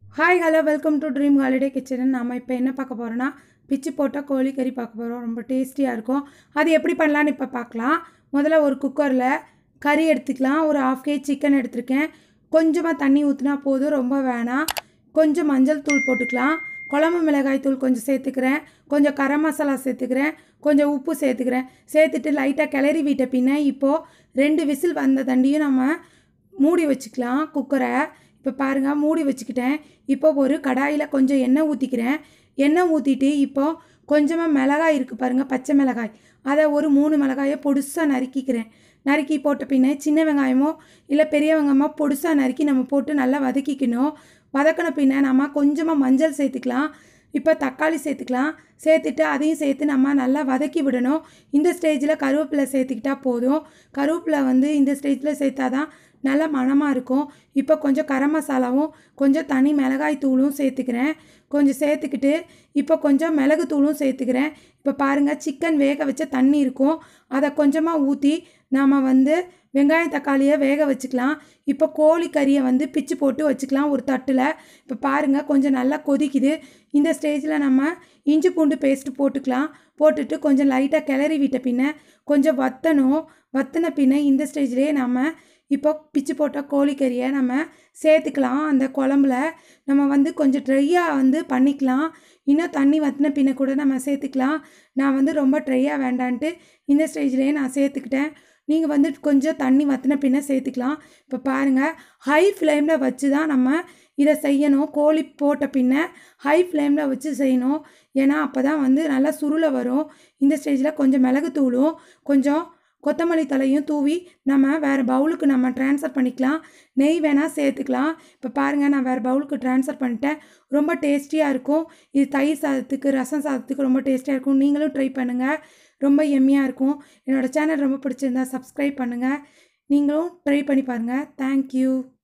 hi hello welcome to dream holiday kitchen நம்ம இப்போ என்ன பார்க்க போகிறோன்னா பிச்சு போட்ட கோழிக்கறி பார்க்க போகிறோம் ரொம்ப டேஸ்டியாக இருக்கும் அது எப்படி பண்ணலான்னு இப்போ பார்க்கலாம் முதல்ல ஒரு குக்கரில் கறி எடுத்துக்கலாம் ஒரு ஆஃப் கேஜி சிக்கன் எடுத்திருக்கேன் கொஞ்சமாக தண்ணி ஊற்றினா போதும் ரொம்ப வேணாம் கொஞ்சம் மஞ்சள் தூள் போட்டுக்கலாம் குழம்பு மிளகாய் தூள் கொஞ்சம் சேர்த்துக்கிறேன் கொஞ்சம் கரம் மசாலா சேர்த்துக்கிறேன் கொஞ்சம் உப்பு சேர்த்துக்கிறேன் சேர்த்துட்டு லைட்டாக கிளறி விட்ட பின்ன இப்போது ரெண்டு விசில் வந்த தண்டியும் நம்ம மூடி வச்சுக்கலாம் குக்கரை இப்போ பாருங்கள் மூடி வச்சுக்கிட்டேன் இப்போ ஒரு கடாயில் கொஞ்சம் எண்ணெய் ஊற்றிக்கிறேன் எண்ணெய் ஊற்றிட்டு இப்போ கொஞ்சமாக மிளகாய் இருக்குது பாருங்கள் பச்சை மிளகாய் அதை ஒரு மூணு மிளகாயை பொடுசாக நறுக்கிக்கிறேன் நறுக்கி போட்ட பின்ன சின்ன வெங்காயமோ இல்லை பெரிய வெங்காயமோ பொடுசாக நறுக்கி நம்ம போட்டு நல்லா வதக்கிக்கணும் வதக்கின பின்ன நம்ம கொஞ்சமாக மஞ்சள் சேர்த்துக்கலாம் இப்போ தக்காளி சேர்த்துக்கலாம் சேர்த்துட்டு அதையும் சேர்த்து நம்ம நல்லா வதக்கி விடணும் இந்த ஸ்டேஜில் கருவேப்பிலை சேர்த்துக்கிட்டா போதும் கருவேப்பிலை வந்து இந்த ஸ்டேஜில் சேர்த்தா தான் நல்லா மணமாக இருக்கும் இப்போ கொஞ்சம் கரம் மசாலாவும் கொஞ்சம் தனி மிளகாய் தூளும் சேர்த்துக்கிறேன் கொஞ்சம் சேர்த்துக்கிட்டு இப்போ கொஞ்சம் மிளகு தூளும் சேர்த்துக்கிறேன் இப்போ பாருங்கள் சிக்கன் வேக வச்ச தண்ணி இருக்கும் அதை கொஞ்சமாக ஊற்றி நாம் வந்து வெங்காயம் தக்காளியை வேக வச்சுக்கலாம் இப்போ கோழி கறியை வந்து பிச்சு போட்டு வச்சுக்கலாம் ஒரு தட்டில் இப்போ பாருங்கள் கொஞ்சம் நல்லா கொதிக்குது இந்த ஸ்டேஜில் நம்ம இஞ்சி பூண்டு பேஸ்ட்டு போட்டுக்கலாம் போட்டுட்டு கொஞ்சம் லைட்டாக கிளறி விட்ட பின்ன கொஞ்சம் வத்தணும் வத்தின பின்ன இந்த ஸ்டேஜ்லேயே நம்ம இப்போ பிச்சு போட்ட கோழிக்கறியை நம்ம சேர்த்துக்கலாம் அந்த குழம்புல நம்ம வந்து கொஞ்சம் ட்ரையாக வந்து பண்ணிக்கலாம் இன்னும் தண்ணி வற்றின பின்ன கூட நம்ம சேர்த்துக்கலாம் நான் வந்து ரொம்ப ட்ரையாக வேண்டான்ட்டு இந்த ஸ்டேஜ்லேயே நான் சேர்த்துக்கிட்டேன் நீங்கள் வந்து கொஞ்சம் தண்ணி வற்றின பின்ன சேர்த்துக்கலாம் இப்போ பாருங்கள் ஹை ஃப்ளேமில் வச்சு தான் நம்ம இதை செய்யணும் கோழி போட்ட பின்ன ஹை ஃப்ளேமில் வச்சு செய்யணும் ஏன்னா அப்போ தான் வந்து நல்லா சுருளை வரும் இந்த ஸ்டேஜில் கொஞ்சம் மிளகுத்தூளும் கொஞ்சம் கொத்தமல்லி தலையும் தூவி நம்ம வேறு பவுலுக்கு நம்ம ட்ரான்ஸ்ஃபர் பண்ணிக்கலாம் நெய் வேணால் சேர்த்துக்கலாம் இப்போ பாருங்கள் நான் வேறு பவுலுக்கு ட்ரான்ஸ்ஃபர் பண்ணிட்டேன் ரொம்ப டேஸ்டியாக இருக்கும் இது தயிர் சாதத்துக்கு ரசம் சாதத்துக்கு ரொம்ப டேஸ்டியாக இருக்கும் நீங்களும் ட்ரை பண்ணுங்கள் ரொம்ப எம்மியாக இருக்கும் என்னோடய சேனல் ரொம்ப பிடிச்சிருந்தா சப்ஸ்கிரைப் பண்ணுங்கள் நீங்களும் ட்ரை பண்ணி பாருங்கள் தேங்க்யூ